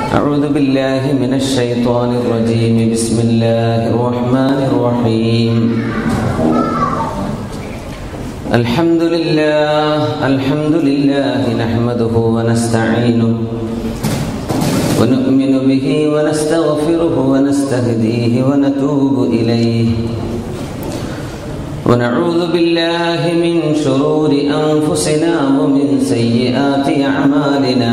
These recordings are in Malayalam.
أعوذ بالله من الشيطان الرجيم بسم الله الرحمن الرحيم الحمد لله الحمد لله نحمده ونستعينه ونؤمن به ونستغفره ونستهديه ونتوب إليه ونعوذ بالله من شرور أنفسنا ومن سيئات أعمالنا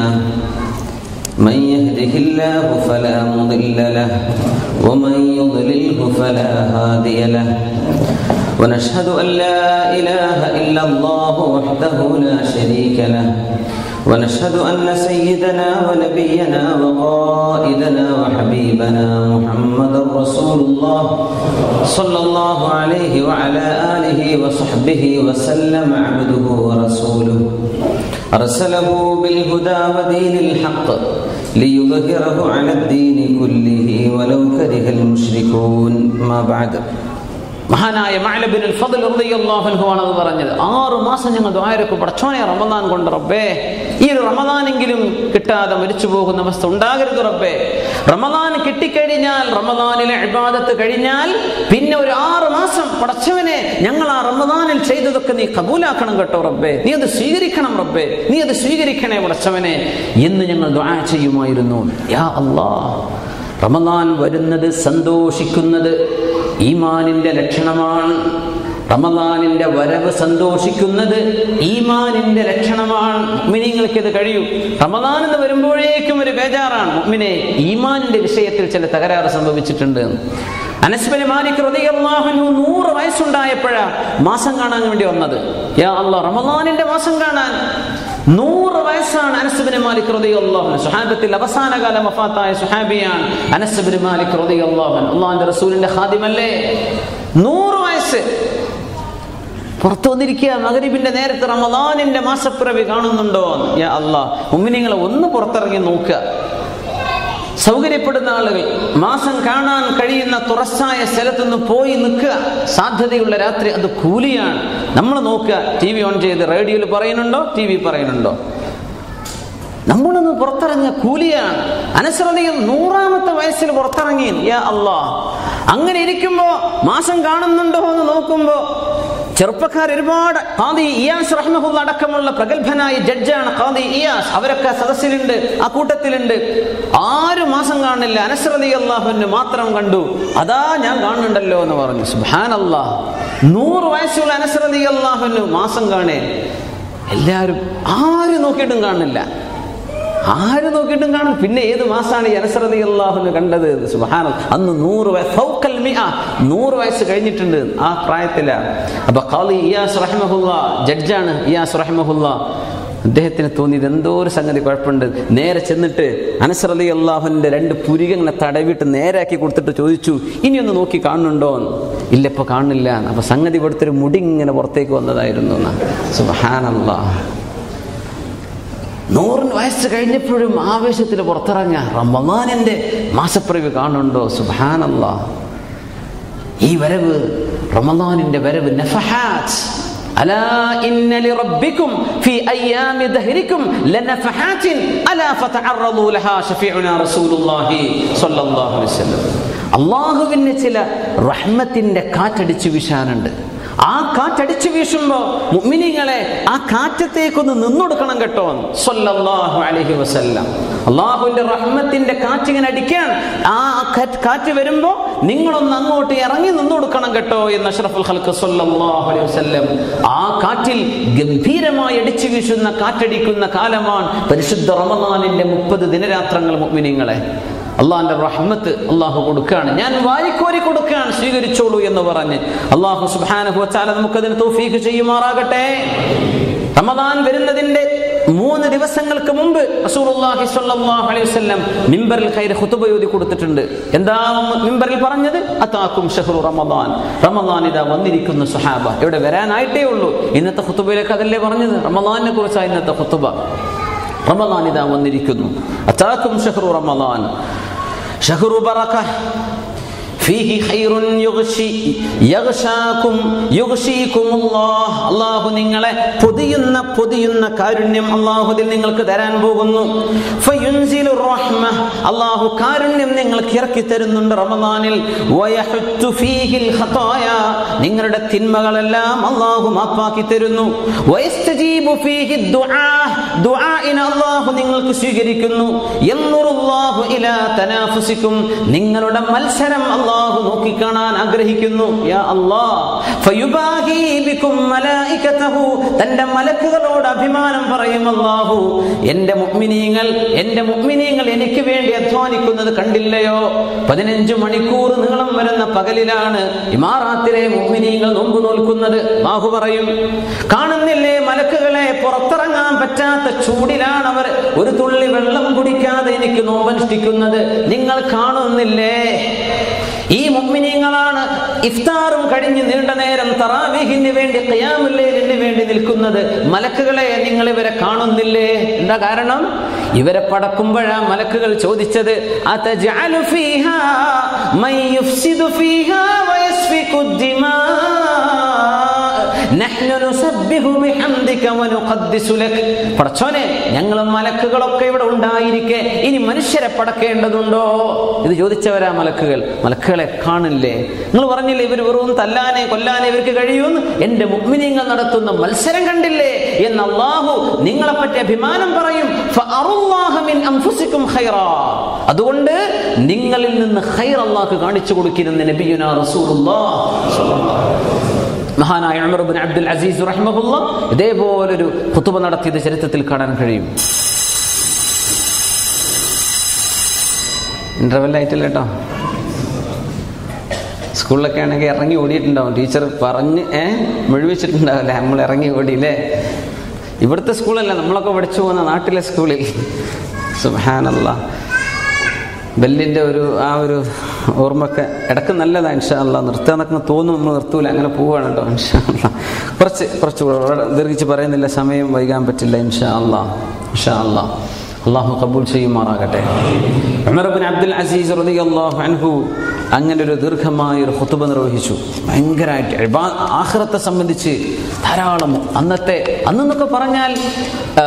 من يهده الله فلا مضل له ومن يضلله فلا هادي له ونشهد أن لا إله إلا الله وحده لا شريك له ونشهد أن سيدنا ونبينا وقائدنا وحبيبنا محمد رسول الله صلى الله عليه وعلى آله وصحبه وسلم عبده ورسوله أرسله بالهدى ودين الحق ليظهره على الدين كله ولو كره المشركون ما بعد മഹാനായ മഅലബിനുൽ ഫضൽ റളിയല്ലാഹു അൻഹു ആണ് അത് പറഞ്ഞത് ആറ് മാസം ഞങ്ങൾ ദ്വാരക്ക് പടച്ചോനെ റമദാൻ കൊണ്ട് റബ്ബേ ഈ ഒരു റമദാനെങ്കിലും കിട്ടാതെ മരിച്ചു പോകുന്ന അവസ്ഥ ഉണ്ടാകരുത് റബ്ബേ റമദാൻ കിട്ടിക്കഴിഞ്ഞാൽ റമദാനിലെ ഇബാദത്ത് കഴിഞ്ഞാൽ പിന്നെ ഒരു ആറ് മാസം പടച്ചവനെ ഞങ്ങൾ ആ റമദാനിൽ ചെയ്തതൊക്കെ നീ കബൂലാക്കണം കേട്ടോ റബ്ബേ നീ അത് സ്വീകരിക്കണം റബ്ബേ നീ അത് സ്വീകരിക്കണേ പടച്ചവനെ എന്ന് ഞങ്ങൾ ദ്വാ ചെയ്യുമായിരുന്നു യാ അല്ലാ റമദാൻ വരുന്നത് സന്തോഷിക്കുന്നത് ഈമാനിന്റെ ലക്ഷണമാണ് റമദാനിന്റെ വരവ് സന്തോഷിക്കുന്നത് ഈമാനിന്റെ ലക്ഷണമാണ് മുഅ്മിനീങ്ങൾക്ക് ഇത് കഴിയും റമദാൻ എന്ന് വരുമ്പോഴേക്കും ഒരു ബേജാറാണ് മുഅ്മിനെ ഈമാനിന്റെ വിഷയത്തിൽ ചില തകരാറ് സംഭവിച്ചിട്ടുണ്ട് അനസ്ബിന് മാലിക് റളിയല്ലാഹു അൻഹു നൂറ് വയസ്സുണ്ടായപ്പോഴാ മാസം കാണാൻ വേണ്ടി വന്നത് യാ അല്ലാ റമദാനിന്റെ മാസം കാണാൻ നൂറ് വയസ്സാണ് അനസ്ബിന് മാലിക് റളിയല്ലാഹു അൻഹു സുഹാബത്തിൽ അവസാന കാലം വഫാത്തായ സുഹാബിയാണ് അനസ്ബിന് മാലിക് റളിയല്ലാഹു അൻഹു അല്ലാഹുവിന്റെ റസൂലിന്റെ ഖാദിമല്ലേ നൂറ് വയസ്സ് പുറത്തു വന്നിരിക്കുക മകരിബിന്റെ നേരത്ത് റമദാനിന്റെ മാസപ്പിറവി കാണുന്നുണ്ടോ യാ അല്ലാ ഉമ്മിനിങ്ങളെ ഒന്ന് പുറത്തിറങ്ങി നോക്കുക സൗകര്യപ്പെടുന്ന ആളുകൾ മാസം കാണാൻ കഴിയുന്ന തുറസായ സ്ഥലത്ത് നിന്ന് പോയി നിൽക്കുക സാധ്യതയുള്ള രാത്രി അത് കൂലിയാണ് നമ്മൾ നോക്കുക ടി വി ഓൺ ചെയ്ത് റേഡിയോയിൽ പറയുന്നുണ്ടോ ടി വി പറയുന്നുണ്ടോ നമ്മളൊന്ന് പുറത്തിറങ്ങിയ കൂലിയാണ് അനശ്രദ്ധയും നൂറാമത്തെ വയസ്സിൽ പുറത്തിറങ്ങി യാ അള്ളാ അങ്ങനെ ഇരിക്കുമ്പോ മാസം കാണുന്നുണ്ടോ എന്ന് നോക്കുമ്പോ ചെറുപ്പക്കാർ ഒരുപാട് ഖാദി ഇയാസ് റഹ്മഹുല്ല അടക്കമുള്ള പ്രഗത്ഭനായ ജഡ്ജാണ് ഖാദി ഇയാസ് അവരൊക്കെ സദസ്സിലുണ്ട് ആ കൂട്ടത്തിലുണ്ട് ആറ് മാസം കാണില്ല അനസ്രതി അള്ളാഹുവിന് മാത്രം കണ്ടു അതാ ഞാൻ കാണുന്നുണ്ടല്ലോ എന്ന് പറഞ്ഞു സുഹാൻ അള്ളാഹ് നൂറ് വയസ്സുള്ള അനസ്രതി അള്ളാഹുവിന് മാസം കാണേ എല്ലാവരും ആരും നോക്കിയിട്ടും കാണുന്നില്ല ആര് നോക്കിയിട്ടും കാണും പിന്നെ ഏത് മാസമാണ് ഈ അനസറതി അള്ളാഹുന് കണ്ടത് സുബഹാന അന്ന് നൂറ് വയസ്സ് നൂറ് വയസ്സ് കഴിഞ്ഞിട്ടുണ്ട് ആ പ്രായത്തില അപ്പൊ ഖാലി ഇയാസ് റഹ്മഹുല്ല ജഡ്ജാണ് ഇയാസ് റഹ്മഹുല്ല അദ്ദേഹത്തിന് തോന്നിയത് എന്തോ ഒരു സംഗതി കുഴപ്പമുണ്ട് നേരെ ചെന്നിട്ട് അനസറലി അള്ളാഹുവിന്റെ രണ്ട് പുരികങ്ങനെ തടവിട്ട് നേരാക്കി കൊടുത്തിട്ട് ചോദിച്ചു ഇനി ഒന്ന് നോക്കി കാണുന്നുണ്ടോ ഇല്ല ഇപ്പൊ കാണുന്നില്ല അപ്പൊ സംഗതി കൊടുത്തൊരു മുടി ഇങ്ങനെ പുറത്തേക്ക് വന്നതായിരുന്നു സുബഹാനല്ലാ നൂറിന് വയസ്സ് കഴിഞ്ഞപ്പോഴും ആവേശത്തിൽ പുറത്തിറങ്ങ റമദാനിന്റെ മാസപ്പിറവി കാണുന്നുണ്ടോ സുബാനല്ല ഈ വരവ് റമദാനിന്റെ വരവ് നഫഹാത്ത് ألا إن لربكم في أيام دهركم لنفحات ألا فتعرضوا لها شفيعنا رسول الله صلى الله عليه وسلم അള്ളാഹുവിന് ചില റഹ്മത്തിന്റെ കാറ്റടിച്ചു വീശാനുണ്ട് ആ കാറ്റടിച്ചു വീശുമ്പോ മുഅ്മിനീങ്ങളെ ആ കാറ്റത്തേക്കൊന്ന് നിന്നൊടുക്കണം കേട്ടോ സല്ലല്ലാഹു അലൈഹി വസല്ലം അള്ളാഹുവിന്റെ റഹ്മത്തിന്റെ കാറ്റിങ്ങനെ അടിക്കാൻ ആ കാറ്റ് വരുമ്പോ നിങ്ങളൊന്ന് അങ്ങോട്ട് ഇറങ്ങി നിന്നൊടുക്കണം കേട്ടോ എന്ന് അഷ്റഫുൽ ഖൽക്ക് സല്ലല്ലാഹു അലൈഹി വസല്ലം ആ കാറ്റിൽ ഗംഭീരമായി അടിച്ചു വീശുന്ന കാറ്റടിക്കുന്ന കാലമാണ് പരിശുദ്ധ റമദാനിന്റെ മുപ്പത് ദിനരാത്രങ്ങൾ മുഅ്മിനീങ്ങളെ അള്ളാഹിന്റെ റഹ്മത്ത് അള്ളാഹു കൊടുക്കുകയാണ് ഞാൻ വാരിക്കോരി കൊടുക്കുകയാണ് സ്വീകരിച്ചോളൂ എന്ന് പറഞ്ഞ് അള്ളാഹു സുബാനഹു വച്ചാല നമുക്കതിന് തൗഫീഖ് ചെയ്യുമാറാകട്ടെ റമദാൻ വരുന്നതിന്റെ മൂന്ന് ദിവസങ്ങൾക്ക് മുമ്പ് റസൂലുള്ളാഹി സ്വല്ലല്ലാഹു അലൈഹി വസല്ലം മിമ്പറിൽ ഖൈർ ഖുതുബ ഓതി കൊടുത്തിട്ടുണ്ട് എന്താ മിമ്പറിൽ പറഞ്ഞത് അതാക്കും ഷഹ്റു റമദാൻ റമദാൻ ഇതാ വന്നിരിക്കുന്നു സുഹാബ ഇവിടെ വരാനായിട്ടേ ഉള്ളൂ ഇന്നത്തെ ഖുതുബയിലേക്ക് അതല്ലേ പറഞ്ഞത് റമദാനിനെ കുറിച്ചാണ് ഇന്നത്തെ ഖുതുബ റമദാൻ ഇതാ വന്നിരിക്കുന്നു അതാക്കും ഷഹ്റു റമദാൻ ഷഹ്റു ബറക فيه خير يغشي يغشاكم يغشيكم الله അള്ളാഹു നിങ്ങളെ പൊതിയുന്ന പൊതിയുന്ന കാരുണ്യം അള്ളാഹുദിൽ നിങ്ങൾക്ക് തരാൻ പോകുന്നു ഫയുൻസിലു റഹ്മ അള്ളാഹു കാരുണ്യം നിങ്ങൾക്ക് ഇറക്കി തരുന്നുണ്ട് റമദാനിൽ വയഹുത്തു ഫീഹിൽ ഖതായ നിങ്ങളുടെ തിന്മകളെല്ലാം അള്ളാഹു മാപ്പാക്കി തരുന്നു വയസ്തജീബു ഫീഹി ദുആ ദുആഇന അള്ളാഹു നിങ്ങൾക്ക് സ്വീകരിക്കുന്നു യൻറുല്ലാഹു ഇലാ തനാഫുസിക്കും നിങ്ങളുടെ മത്സരം അള്ളാഹു നോക്കിക്കാണാൻ ആഗ്രഹിക്കുന്നു യാ അല്ലാഹ് ഫയുബാഹി ബിക്കും മലായികതഹു തന്റെ മലക്കുകളോട് അഭിമാനം പറയും അള്ളാഹു എന്റെ മുഅ്മിനീങ്ങൾ എന്റെ മുഅ്മിനീങ്ങൾ എനിക്ക് വേണ്ടി അധ്വാനിക്കുന്നത് കണ്ടില്ലയോ പതിനഞ്ചു മണിക്കൂർ നീളം വരുന്ന പകലിലാണ് ഇമാറാത്തിലെ മുഅ്മിനീങ്ങൾ നോമ്പ് നോൽക്കുന്നത് അള്ളാഹു പറയും കാണുന്നില്ലേ മലക്കുകളെ പുറത്തിറങ്ങാൻ പറ്റാത്ത ചൂടിലാണ് അവർ ഒരു തുള്ളി വെള്ളം കുടിക്കാതെ എനിക്ക് നോമ്പനുഷ്ഠിക്കുന്നത് നിങ്ങൾ കാണുന്നില്ലേ ഈ മുഅ്മിനീങ്ങളാണ് ഇഫ്താറും കഴിഞ്ഞ് നീണ്ട നേരം തറാവീഹിന് വേണ്ടി ഖിയാമുല്ലൈലിന് വേണ്ടി നിൽക്കുന്നത് മലക്കുകളെ നിങ്ങൾ ഇവരെ കാണുന്നില്ലേ എന്താ കാരണം ഇവരെ പടക്കുമ്പോഴാ മലക്കുകൾ ചോദിച്ചത് അതജഅലു ഫീഹാ മൻ യുഫ്സിദു ഫീഹാ വയസ്ഫികു ദിമാ നഹ്നു നുസബ്ബിഹു ബിഹംദിക വനുഖദ്ദിസു ലക് പടച്ചോനെ ഞങ്ങൾ മലക്കുകളൊക്കെ ഇവിടെ ഉണ്ടായിരിക്കെ ഇനി മനുഷ്യരെ പടക്കേണ്ടതുണ്ടോ ഇത് ചോദിച്ചവരാ മലക്കുകൾ മലക്കുകളെ കാണില്ലേ നിങ്ങൾ പറഞ്ഞില്ലേ ഇവർ വെറും തല്ലാനെ കൊല്ലാനെ ഇവർക്ക് കഴിയുമെന്ന് എന്റെ മുഗ്മിനിങ്ങൾ നടത്തുന്ന മത്സരം കണ്ടില്ലേ എന്ന് അള്ളാഹു നിങ്ങളെ പറ്റി അഭിമാനം പറയും ഫഅറുല്ലാഹ മിൻ അൻഫുസിക്കും ഖൈറാ അതുകൊണ്ട് നിങ്ങളിൽ നിന്ന് ഖൈർ അള്ളാഹ് കാണിച്ചു കൊടുക്കുന്ന നബിയുന റസൂലുള്ളാഹ് മഹാനായ ഉമർ ബിൻ അബ്ദുൽ അസീസ് റഹ്മഹുല്ല ഇതേപോലൊരു ഖുതുബ നടത്തിയത് ചരിത്രത്തിൽ കാണാൻ കഴിയും ഇന്റർവെൽ ആയിട്ടില്ല കേട്ടോ സ്കൂളിലൊക്കെ ആണെങ്കിൽ ഇറങ്ങി ഓടിയിട്ടുണ്ടാവും ടീച്ചർ പറഞ്ഞ് ഏ മുഴുവിച്ചിട്ടുണ്ടാവില്ലേ നമ്മൾ ഇറങ്ങി ഓടിയില്ലേ ഇവിടുത്തെ സ്കൂളല്ല നമ്മളൊക്കെ പഠിച്ചു പോകുന്ന നാട്ടിലെ സ്കൂളിൽ സുഹാനല്ല ബെല്ലിൻ്റെ ഒരു ആ ഒരു ഓർമ്മയൊക്കെ ഇടക്ക് നല്ലതാണ് ഇൻഷാല്ല നിർത്താന്നൊക്കെ തോന്നും നമ്മൾ നിർത്തൂല അങ്ങനെ പോവുകയാണ് കേട്ടോ ഇൻഷാല്ല കുറച്ച് കുറച്ച് കൂടെ ദീർഘിച്ച് പറയുന്നില്ല സമയം വൈകാൻ പറ്റില്ല ഇൻഷാ അല്ലാ ഇൻഷാ അല്ലാ അള്ളാഹു കബൂൽ ചെയ്യുമാറാകട്ടെ ഉമർ ബിൻ അബ്ദുൽ അസീസ് റളിയല്ലാഹു അൻഹു അങ്ങനെ ഒരു ദീർഘമായ ഒരു ഹുത്തുബ നിർവഹിച്ചു ഭയങ്കരമായിട്ട് ഇബാ- ആഖിറത്തെ സംബന്ധിച്ച് ധാരാളം അന്നത്തെ അന്നെന്നൊക്കെ പറഞ്ഞാൽ ആ,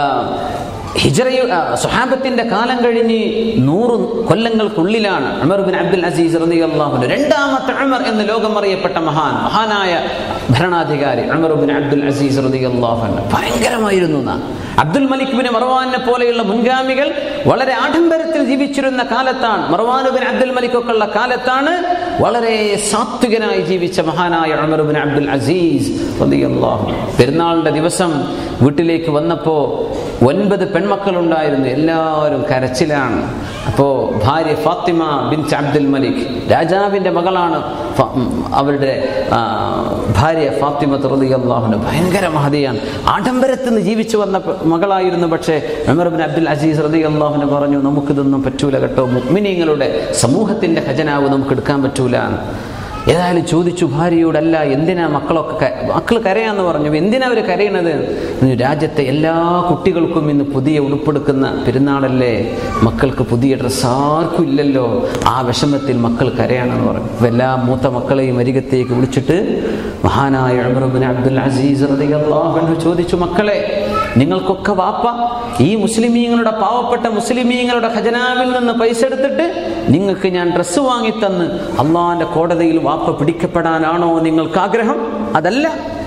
ഹിജറയു ആ, സ്വഹാബത്തിന്റെ കാലം കഴിഞ്ഞ് നൂറ് കൊല്ലങ്ങൾക്കുള്ളിലാണ് ഉമർ ബിൻ അബ്ദുൽ അസീസ് റളിയല്ലാഹു അൻഹു രണ്ടാമത്തെ ഉമർ എന്ന് ലോകം അറിയപ്പെട്ട മഹാൻ മഹാനായ ഭരണാധികാരി ഉമർ ബിൻ അബ്ദുൽ അസീസ് റളിയല്ലാഹു അൻഹു ഭയങ്കരമായിരുന്നു എന്നാ. അബ്ദുൽ മലിക് ബിൻ മർവാനെ പോലെയുള്ള മുൻഗാമികൾ വളരെ ആഡംബരത്തിൽ ജീവിച്ചിരുന്ന കാലത്താണ് മർവാൻ ബിൻ അബ്ദുൽ മലിക് ഒക്കെ ഉള്ള കാലത്താണ് വളരെ സാത്വികനായി ജീവിച്ച മഹാനായ ഉമർ ബിൻ അബ്ദുൽ അസീസ് റളിയല്ലാഹു അൻഹു. പെരുന്നാളിന്റെ ദിവസം വീട്ടിലേക്ക് വന്നപ്പോ ഒൻപത് പെൺമക്കളുണ്ടായിരുന്നു എല്ലാവരും കരച്ചിലാണ് അപ്പോ ഭാര്യ ഫാത്തിമ ബിൻ അബ്ദുൽ മലിക് രാജാവിന്റെ മകളാണ് ഫ- ഉം, അവരുടെ ആ, ഭാര്യ ഫാത്തിമ റളിയല്ലാഹു ഭയങ്കര മഹതിയാണ് ആഡംബരത്തിൽ നിന്ന് ജീവിച്ചു വന്ന പ- മകളായിരുന്നു പക്ഷേ ഉമർ ബിൻ അബ്ദുൽ അസീസ് റതി അള്ളാഹുനെ പറഞ്ഞു നമുക്കിതൊന്നും പറ്റൂല കേട്ടോ മുഗ്മിനീങ്ങളുടെ സമൂഹത്തിന്റെ ഖജനാവ് നമുക്ക് എടുക്കാൻ പറ്റൂല ഏതായാലും ചോദിച്ചു ഭാര്യയോടല്ല എന്തിനാ മക്കളൊക്കെ ക- മക്കൾ കരയാന്ന് പറഞ്ഞു എന്തിനാ അവർ കരയണത് എന്ന് രാജ്യത്തെ എല്ലാ കുട്ടികൾക്കും ഇന്ന് പുതിയ ഉടുപ്പെടുക്കുന്ന പെരുന്നാളല്ലേ മക്കൾക്ക് പുതിയ ഡ്രസ്സ് ആർക്കും ഇല്ലല്ലോ ആ വിഷമത്തിൽ മക്കൾ കരയാണെന്ന് പറഞ്ഞു അപ്പൊ എല്ലാ മൂത്ത മക്കളെയും അരികത്തേക്ക് വിളിച്ചിട്ട് മഹാനായ ഉമർ ബിൻ അബ്ദുൽ അസീസ് റളിയല്ലാഹു അൻഹു ചോദിച്ചു മക്കളെ നിങ്ങൾക്കൊക്കെ വാപ്പ ഈ മുസ്ലിമീങ്ങളുടെ പാവപ്പെട്ട മുസ്ലിമീങ്ങളുടെ ഖജനാവിൽ നിന്ന് പൈസ എടുത്തിട്ട് നിങ്ങൾക്ക് ഞാൻ ഡ്രസ്സ് വാങ്ങിത്തന്ന് അള്ളാന്റെ കോടതിയിൽ വാപ്പ പിടിക്കപ്പെടാനാണോ നിങ്ങൾക്ക് ആഗ്രഹം അതല്ല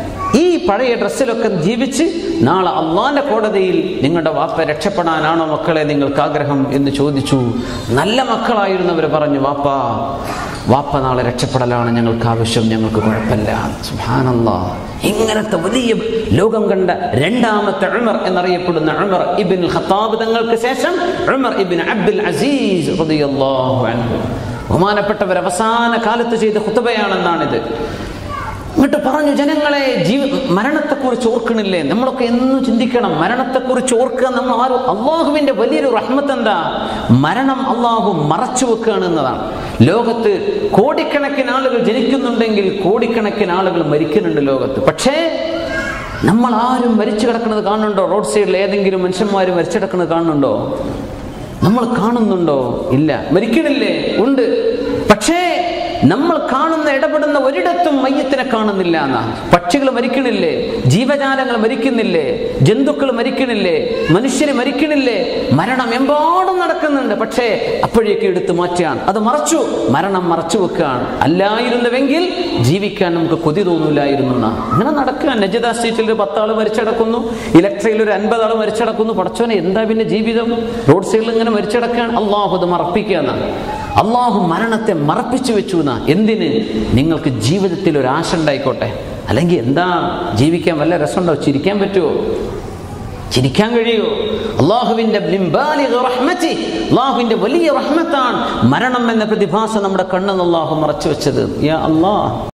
ഈ പഴയ ഡ്രസ്സിലൊക്കെ ജീവിച്ച് നാളെ അള്ളാന്റെ കോടതിയിൽ നിങ്ങളുടെ വാപ്പ രക്ഷപ്പെടാനാണോ മക്കളെ നിങ്ങൾക്ക് ആഗ്രഹം എന്ന് ചോദിച്ചു നല്ല മക്കളായിരുന്നവർ പറഞ്ഞു വാപ്പ വാപ്പ നാളെ രക്ഷപ്പെടലാണ് ഞങ്ങൾക്ക് ആവശ്യം ഞങ്ങൾക്ക് കുഴപ്പമില്ല സുബ്ഹാനല്ലാ ഇങ്ങനത്തെ വലിയ ലോകം കണ്ട രണ്ടാമത്തെ ഉമർ എന്നറിയപ്പെടുന്ന ഉമർ ഇബിൻ ഖത്താബ് തങ്ങൾക്ക് ശേഷം ഉമർ ഇബിൻ അബ്ദുൽ അസീസ് റളിയല്ലാഹു അൻഹു ബഹുമാനപ്പെട്ടവർ അവസാന കാലത്ത് ചെയ്ത ഖുത്ബയാണെന്നാണിത് എന്നിട്ട് പറഞ്ഞു ജനങ്ങളെ ജീവ മരണത്തെക്കുറിച്ച് ഓർക്കണില്ലേ നമ്മളൊക്കെ എന്നും ചിന്തിക്കണം മരണത്തെക്കുറിച്ച് ഓർക്കുക നമ്മൾ ആരും അള്ളാഹുവിന്റെ വലിയൊരു റഹ്മത്ത് എന്താ മരണം അള്ളാഹു മറച്ചു വെക്കുകയാണ് എന്നതാണ് ലോകത്ത് കോടിക്കണക്കിന് ആളുകൾ ജനിക്കുന്നുണ്ടെങ്കിൽ കോടിക്കണക്കിന് ആളുകൾ മരിക്കുന്നുണ്ട് ലോകത്ത് പക്ഷേ നമ്മൾ ആരും മരിച്ചു കിടക്കുന്നത് കാണുന്നുണ്ടോ റോഡ് സൈഡിൽ ഏതെങ്കിലും മനുഷ്യന്മാർ മരിച്ചു കിടക്കുന്നത് കാണുന്നുണ്ടോ നമ്മൾ കാണുന്നുണ്ടോ ഇല്ല മരിക്കണില്ലേ ഉണ്ട് പക്ഷേ നമ്മൾ കാണുന്ന ഇടപെടുന്ന ഒരിടത്തും മയ്യത്തിനെ കാണുന്നില്ല എന്നാ പക്ഷികൾ മരിക്കണില്ലേ ജീവജാലങ്ങൾ മരിക്കുന്നില്ലേ ജന്തുക്കൾ മരിക്കണില്ലേ മനുഷ്യര് മരിക്കണില്ലേ മരണം എമ്പാടും നടക്കുന്നുണ്ട് പക്ഷേ അപ്പോഴേക്ക് എടുത്തു മാറ്റാൻ അത് മറച്ചു മരണം മറച്ചു വെക്കുകയാണ് അല്ലായിരുന്നുവെങ്കിൽ ജീവിക്കാൻ നമുക്ക് കൊതി തോന്നില്ലായിരുന്നു എന്നാ ഇങ്ങനെ നടക്കുക നജദ സ്റ്റേറ്റിൽ ഒരു പത്താള് മരിച്ചടക്കുന്നു ഇലക്ട്രയിൽ ഒരു അൻപതാള് മരിച്ചടക്കുന്നു പടച്ചോനെ എന്താ പിന്നെ ജീവിതം റോഡ് സൈഡിൽ ഇങ്ങനെ മരിച്ചടക്കാൻ അള്ളാഹു അത് മറപ്പിക്കുക എന്നാണ് അള്ളാഹു മരണത്തെ മറപ്പിച്ചു വെച്ചു എന്നാ എന്തിന് നിങ്ങൾക്ക് ജീവിതത്തിൽ ഒരു ആശ ഉണ്ടായിക്കോട്ടെ അല്ലെങ്കിൽ എന്താ ജീവിക്കാൻ വല്ല രസമുണ്ടോ ചിരിക്കാൻ പറ്റുമോ ചിരിക്കാൻ കഴിയോ അള്ളാഹുവിന്റെ അള്ളാഹുവിന്റെ വലിയ റഹ്മത്താണ് മരണം എന്ന പ്രതിഭാസം നമ്മുടെ കണ്ണെന്ന് അള്ളാഹു മറച്ചു വെച്ചത് യാ അള്ളാഹ്